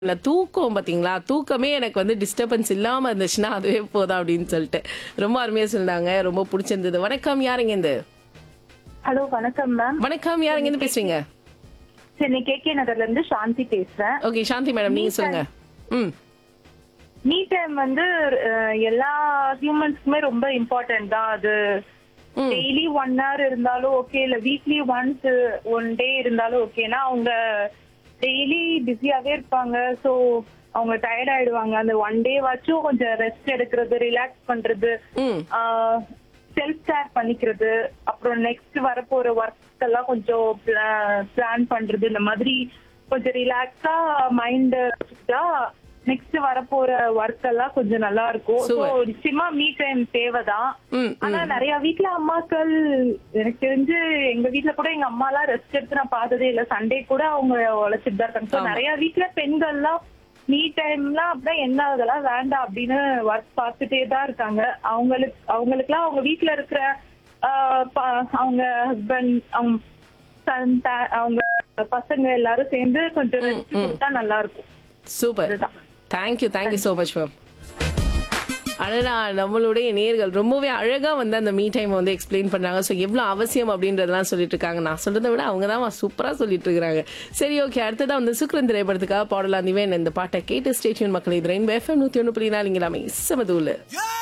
இல்ல தூக்கம் பாத்தீங்களா தூக்கமே எனக்கு வந்து டிஸ்டர்பன்ஸ் இல்லாம இருந்துச்சுன்னா அதுவே போதும் அப்படின்னு சொல்லிட்டு ரொம்ப அருமையா சொன்னாங்க ரொம்ப பிடிச்சிருந்தது வணக்கம் யாருங்க இந்த ஹலோ வணக்கம் மேம் வணக்கம் யாருங்க இருந்து பேசுறீங்க சென்னை கே கே நகர்ல இருந்து சாந்தி பேசுறேன் ஓகே சாந்தி மேடம் நீங்க சொல்லுங்க ம் மீ டைம் வந்து அஹ், எல்லா ஹியூமன்ஸ்க்குமே ரொம்ப இம்பார்ட்டன்ட் தான் அது டெய்லி ஒன் ஹவர் இருந்தாலும் ஓகே இல்ல வீக்லி ஒன்ஸ் ஒன் டே இருந்தாலும் ஓகேனா அவங்க டெய்லி பிஸியாவே இருப்பாங்க சோ அவங்க டயர்ட் ஆயிடுவாங்க அந்த ஒன் டே வாச்சும் கொஞ்சம் ரெஸ்ட் எடுக்கிறது ரிலாக்ஸ் பண்றது ம் செல்ஃப் கேர் பண்ணிக்கிறது அப்புறம் நெக்ஸ்ட் வரப்போற ஒர்க் எல்லாம் கொஞ்சம் பிளான் பண்றது இந்த மாதிரி கொஞ்சம் ரிலாக்ஸா மைண்ட் நெக்ஸ்ட் வரப்போற ஒர்க் எல்லாம் கொஞ்சம் நல்லா இருக்கும் ஸோ Super. நிச்சயமா மீ டைம் தேவைதான் ம் ஆனா நிறைய வீட்ல அம்மாக்கள் எனக்கு தெரிஞ்சு எங்க வீட்ல கூட எங்க அம்மா எல்லாம் ரெஸ்ட் எடுத்து நான் பார்த்ததே இல்ல சண்டே கூட அவங்க உழைச்சிட்டு தான் இருக்காங்க So, ஆமா. நிறைய வீட்ல பெண்கள்லாம் மீ டைம்லாம் அப்படின்னா என்ன அதெல்லாம் வேண்டாம் அப்படின்னு ஒர்க் பார்த்துட்டே தான் இருக்காங்க அவங்களுக்கு அவங்களுக்குலாம் அவங்க வீட்ல இருக்கிற ஆஹ், ப- அவங்க ஹஸ்பண்ட் அவங்க son, ta- அவங்க பசங்க எல்லாரும் சேர்ந்து கொஞ்சம் ரெஸ்ட் கொடுத்தா நல்லா இருக்கும் சூப்பர் அதுதான். Thank you thank you so much ma'am அழகா நம்மளுடைய நேர்கள் ரொம்பவே அழகா வந்து அந்த மீ டைம் வந்து எக்ஸ்பிளைன் பண்றாங்க ஸோ எவ்வளவு அவசியம் அப்படின்றதெல்லாம் சொல்லிட்டு இருக்காங்க நான் சொல்றதை விட அவங்க தான் சூப்பரா சொல்லிட்டு இருக்காங்க சரி ஓகே அடுத்ததா வந்து சுக்ரன் திரைப்படத்துக்காக பாடலாம் திவேன் இந்த பாட்டை கேட்டு ஸ்டேட்யூன் மக்கள் இது ரெயின் எஃப்எம் நூத்தி ஒன்று புள்ளி நாலு இங்கே எல்லாமே செமதூல Yeah!